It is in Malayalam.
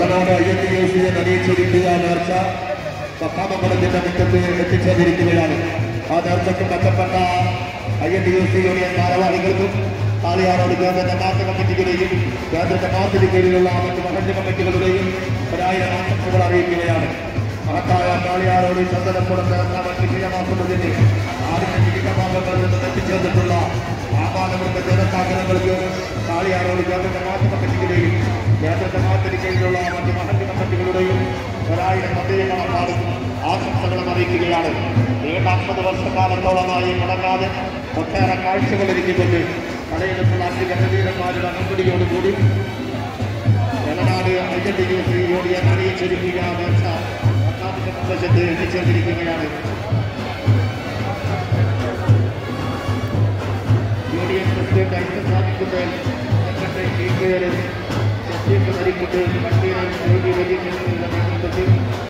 Vellanad I N D U സിയെ നനയിച്ചൊരുക്കുക നേർച്ച പത്താമക്കുളത്തിന്റെ മുറ്റത്ത് എത്തിച്ചേർന്നിരിക്കുകയാണ് ആ നേർച്ചയ്ക്ക് ബന്ധപ്പെട്ട I N D U C union ഭാരവാഹികൾക്കും കാളിയാറോട് കേന്ദ്ര ജമാഅത്ത് കമ്മിറ്റിയുടെയും കേന്ദ്ര ജമാഅത്തിന് കീഴിലുള്ള മറ്റ് മഹല്ല് കമ്മിറ്റികളുടെയും ഒരായിരം ആശംസകൾ അറിയിക്കുകയാണ് മഹത്തായ കാളിയാറോട് ചന്ദനക്കുടത്ത് എന്ന വിജയമാക്കുന്നതിന് ആദ്യത്തെ വിവിധ ഭാഗങ്ങളിൽ നിന്ന് എത്തിച്ചേർന്നിട്ടുള്ള ആപാലവൃത്ത ജനസാഗരങ്ങൾക്ക് കാളിയാറോട് കേന്ദ്ര ജമാഅത്ത് കമ്മിറ്റിയുടെയും കേന്ദ്ര ജമാഅത്തിന് കീഴിലുള്ള മറ്റ് മഹല്ല് കമ്മിറ്റികളുടെയും ഒരായിരം മന്ത്രിമാർക്കാരും ആശംസകളും അറിയിക്കുകയാണ് നീണ്ട അമ്പത് വർഷക്കാലത്തോളമായി മുടങ്ങാതെ ഒട്ടേറെ കാഴ്ചകൾ ഒരുക്കിക്കൊണ്ട് കലയിലുള്ള അധികീരന്മാരുടെ അകമ്പടിയോടുകൂടി Vellanad I N D U C union അറിയിച്ചിരിക്കുക നേർച്ച പത്താമത്തെ പ്രദേശത്ത് എത്തിച്ചേർന്നിരിക്കുകയാണ് യൂണിയൻ പ്രസിഡന്റ് ഐക്യസാധിക്കുന്ന സെക്രട്ടറി ടി കെ സത്യം നരിക്കുണ്ട് കണ്ണീരൻ യോഗി വലിയ നേതൃത്വത്തിൽ